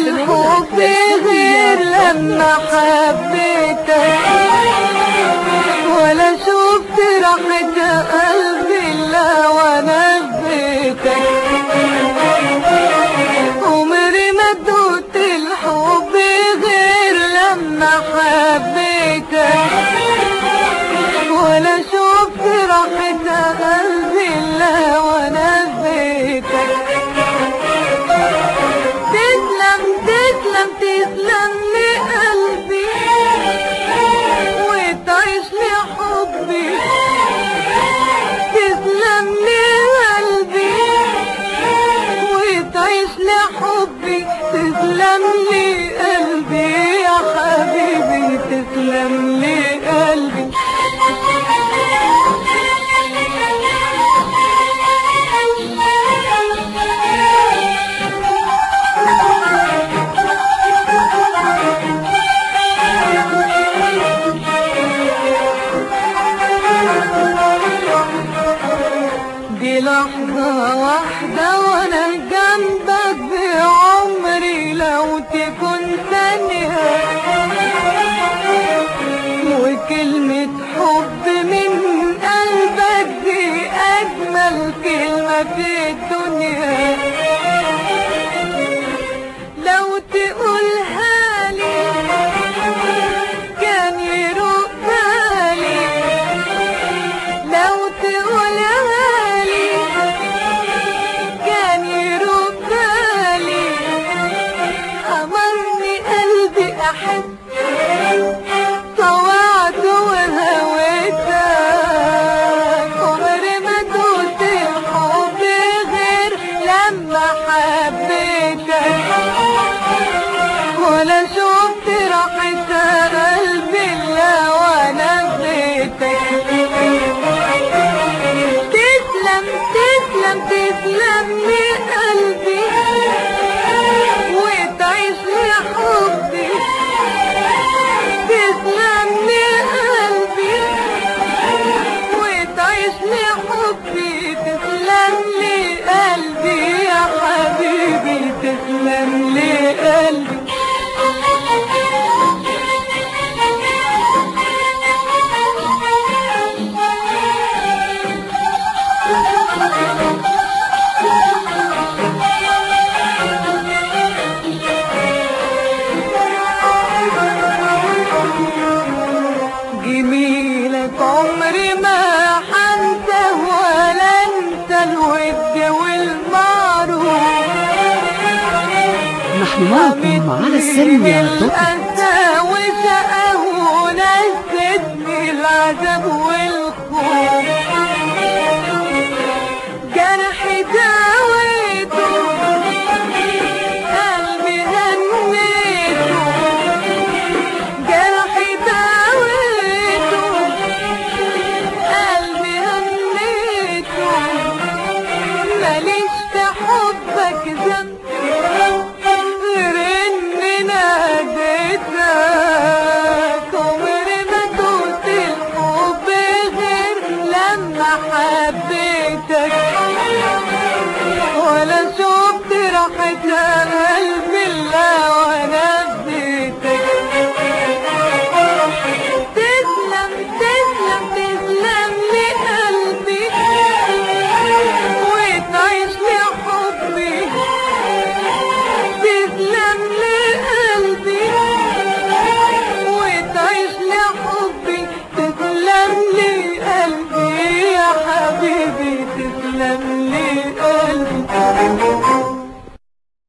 الحب غير لما حبيتك ولا شفت راحة قلبي الا وانا في بيتك عمري ما دوت الحب غير لما حبيتك ولا شفت راحة قلبي الا وانا في بيتك تسلم تسلم تسلم لقلبي وتعيش لي حبي تسلم لقلبي وتعيش لي حبي تسلم لي قلبي يا حبيبي تسلم لي قلبي دي لحظة واحدة وانا جنبك بعمري لو تكون ثانية وكلمة حب من قلبك دي أجمل كلمة في الدنيا لو تقولها لي كان يروق بالي لو تقولها لي كان يروق بالي أمرني قلبي أحب طوعت وهويتك عمري ما دوت الحب غير لما حبيتك ولا شفت راحة قلبي الا وانا في بيتك تسلم تسلم تسلم لي قلبي وتعيش لي حبي تسلم لي قلبي وتعيش لي حبي تسلم لي قلبي يا حبيبي تسلم لي قلبي جميلك عمري ما حنسى ولا انسى الود والمعروف نحن معكم على السريع دوت الأسى وشقاه ونستني العذاب والخوف جرحي داويته قلبي هنيته جرحي داويته قلبي هنيته ماليش في حبك ذنب غير اني ناديتك عمري ما دوت الحب غير لما حبيتك ولا شفت راحتك